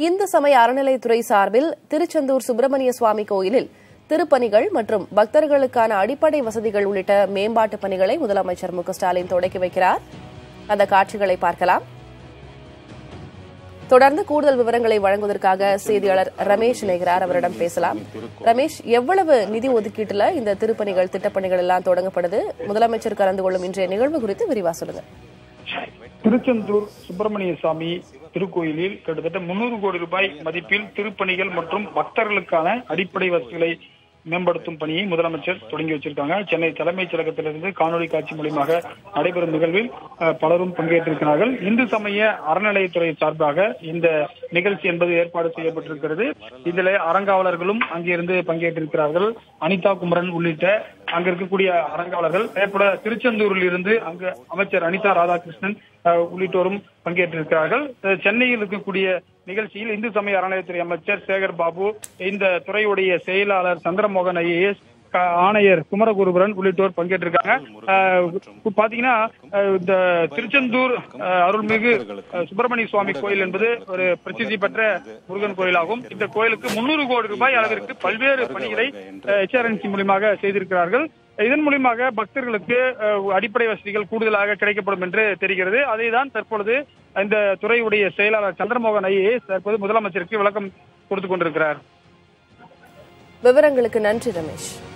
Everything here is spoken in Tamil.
இந்து சமய அறநிலைத்துறை சார்பில் திருச்செந்தூர் சுப்பிரமணிய சுவாமி கோயிலில் திருப்பணிகள் மற்றும் பக்தர்களுக்கான அடிப்படை வசதிகள் உள்ளிட்ட மேம்பாட்டு பணிகளை முதலமைச்சர் மு க ஸ்டாலின் தொடக்கி வைக்கிறார் அந்த காட்சிகளை பார்க்கலாம் தொடர்ந்து கூடுதல் விவரங்களை வழங்குவதற்காக செய்தியாளர் ரமேஷ் இணைகிறார் அவரிடம் பேசலாம் ரமேஷ் எவ்வளவு நிதி ஒதுக்கீட்டுல இந்த திருப்பணிகள் திட்டப்பணிகள் எல்லாம் தொடங்கப்படுது முதலமைச்சர் கலந்து கொள்ளும் இன்றைய நிகழ்வு குறித்து விரிவா சொல்லுங்க திருச்செந்தூர் சுப்பிரமணிய சாமி திருக்கோயிலில் கிட்டத்தட்ட முன்னூறு கோடி ரூபாய் மதிப்பில் திருப்பணிகள் மற்றும் பக்தர்களுக்கான அடிப்படை வசதிகளை மேம்படுத்தும் பணியை முதலமைச்சர் தொடங்கி வச்சிருக்காங்க சென்னை தலைமைச் செயலகத்திலிருந்து காணொலி காட்சி மூலியமாக நடைபெறும் நிகழ்வில் அஹ், பலரும் பங்கேற்றிருக்கிறார்கள் இந்து சமய அறநிலையத்துறை சார்பாக இந்த நிகழ்ச்சி என்பது ஏற்பாடு செய்யப்பட்டிருக்கிறது இதில் அறங்காவலர்களும் அங்கிருந்து பங்கேற்றிருக்கிறார்கள் அனிதா குமரன் உள்ளிட்ட அங்க இருக்கக்கூடிய அறங்காவலர்கள் அதேபோல திருச்செந்தூரில் இருந்து அங்கு அமைச்சர் அனிதா ராதாகிருஷ்ணன் அஹ், உள்ளிட்டோரும் பங்கேற்றிருக்கிறார்கள் அஹ், சென்னையில் இருக்கக்கூடிய நிகழ்ச்சியில் இந்து சமய அறநிலையத்துறை அமைச்சர் சேகர் பாபு இந்த துறையுடைய செயலாளர் சந்திரமோகன் ஐஏஎஸ் ஆணையர் குமரகுருபரன் உள்ளிட்டோர் பங்கேற்றிருக்காங்க அஹ், இப்ப பாத்தீங்கன்னா அஹ், இந்த திருச்செந்தூர் அஹ், அருள்மிகு அஹ், சுப்பிரமணிய சுவாமி கோயில் என்பது ஒரு பிரசித்தி பெற்ற முருகன் கோயிலாகும் இந்த கோயிலுக்கு முன்னூறு கோடி ரூபாய் அளவிற்கு பல்வேறு பணிகளை எச்ஆர்என்சி மூலியமாக செய்திருக்கிறார்கள் இதன் மூலியமாக பக்தர்களுக்கு அஹ், அடிப்படை வசதிகள் கூடுதலாக கிடைக்கப்படும் என்று தெரிகிறது அதை தான் தற்பொழுது இந்த துறையுடைய செயலாளர் சந்திரமோகன் ஐஏஎஸ் தற்போது முதலமைச்சருக்கு விளக்கம் கொடுத்துக் கொண்டிருக்கிறார் விவரங்களுக்கு நன்றி ரமேஷ்